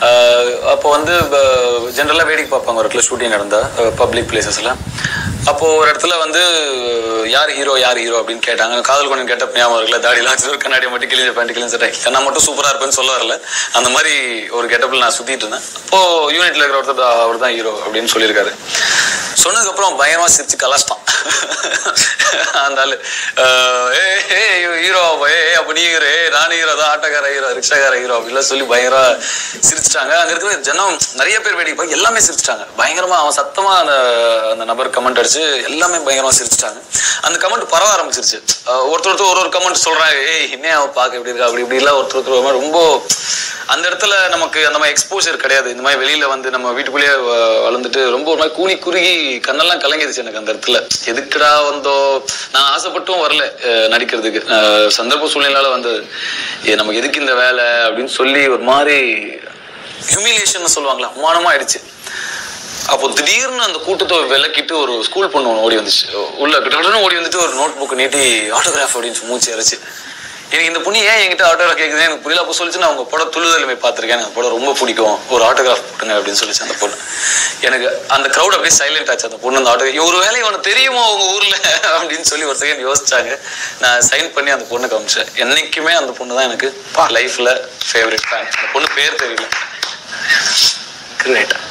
ஆஹ் அப்போ வந்து ஜென்ரலாக வேடிக்கை பார்ப்பாங்க ஒரு இடத்துல ஷூட்டிங் நடந்தா பப்ளிக் பிளேசஸில் அப்போ ஒரு இடத்துல வந்து யார் ஹீரோ யார் ஹீரோ அப்படின்னு கேட்டாங்க காதல் கொண்டு கேட்ட ஞாபகம் இருக்குல்ல தாடிலாம் வச்சு ஒரு கண்ணாடி மட்டும் கிழிஞ்ச பேண்ட் கிழிஞ்ச சட்டை நான் மட்டும் சூப்பராக இருப்பேன்னு சொல்ல வரல அந்த மாதிரி ஒரு கெட்டப்பில் நான் சுற்றிட்டு இருந்தேன் அப்போ யூனிட்ல இருக்கிற ஒருத்தர் அவர் தான் ஹீரோ அப்படின்னு சொல்லியிருக்காரு சொன்னதுக்கப்புறம் பயங்கரமாக சிரிச்சு கலாச்சிட்டான் அந்த ஆளு ஆஹ் ஏ ஏ ஹீரோ ஏ அப்ப நீ ஹீரோ ஏ நான் ஹீரோ தான் ஆட்டோக்கார ஹீரோ ரிக்ஷாக்கார ஹீரோ அப்படிலாம் சொல்லி பயங்கர சிரிச்சிட்டாங்க அங்க இருக்கிற ஜனம் நிறைய பேர் வேடிக்கை பார்க்க எல்லாமே சிரிச்சிட்டாங்க பயங்கரமா அவன் சத்தமா அந்த அந்த நபர் கமெண்ட் அடிச்சு எல்லாமே பயங்கரமா சிரிச்சிட்டாங்க அந்த கமெண்ட் பரவ ஆரம்பிச்சிருச்சு ஆஹ் ஒருத்தர் ஒருத்தர் ஒரு ஒரு கமெண்ட் சொல்றாங்க ஏய் என்ன அவன் பார்க்க இப்படி இருக்கா அப்படி இப்படி எல்லாம் ஒருத்தர் ஒருத்தர் ஒரு மாதிரி ரொம்ப அந்த இடத்துல நமக்கு அந்த மாதிரி எக்ஸ்போஷர் கிடையாது இந்த மாதிரி வெளியில வந்து நம்ம வீட்டுக்குள்ளேயே வ- வளர்ந்துட்டு ரொம்ப ஒரு மாதிரி கூனி குறுகி கண்ணெல்லாம் கலங்கிடுச்சு எனக்கு அந்த இடத்துல எதுக்குடா வந்தோ நான் ஆசைப்பட்டும் வரல அஹ் நடிக்கிறதுக்கு அஹ் சந்தர்ப்ப சூழ்நிலையால வந்தது ஏ, நமக்கு எதுக்கு இந்த வேலை அப்படின்னு சொல்லி ஒரு மாதிரி ஹியூமிலியேஷன் சொல்லுவாங்களா அவமானமா ஆயிடுச்சு அப்போ திடீர்னு அந்த கூட்டத்தை விலக்கிட்டு ஒரு ஸ்கூல் பொண்ணு ஒன்று ஓடி வந்துச்சு உள்ள கிட்ட ஓடி வந்துட்டு ஒரு நோட் புக் நீட்டி ஆட்டோகிராஃப் அப்படின்னு மூச்சு அரைச்சு எனக்கு இந்த பொண்ணு ஏன் என்கிட்ட ஆட்டோகிராஃப் கேட்குது எனக்கு புரியல அப்போ சொல்லிச்சு நான் உங்க படம் துள்ளுதலுமே பார்த்துருக்கேன் எனக்கு படம் ரொம்ப பிடிக்கும் ஒரு ஆட்டோகிராஃப் போட்டுங்க அப்படின்னு சொல்லிச்சு அந்த பொண்ணு எனக்கு அந்த க்ரௌட் அப்படியே சைலண்ட் ஆச்சு அந்த பொண்ணு அந்த ஆட்டோ ஒரு வேலை இவனுக்கு தெரியுமோ அவங்க ஊர்ல அப்படின்னு சொல்லி ஒரு செகண்ட் யோசிச்சாங்க நான் சைன் பண்ணி அந்த பொண்ணு காமிச்சேன் என்னைக்குமே அந்த பொண்ணு தான் எனக்கு லைஃப்ல ஃபேவரட் ஃபேன் அந்த பொண்ணு பேர் தெரியல கிரேட்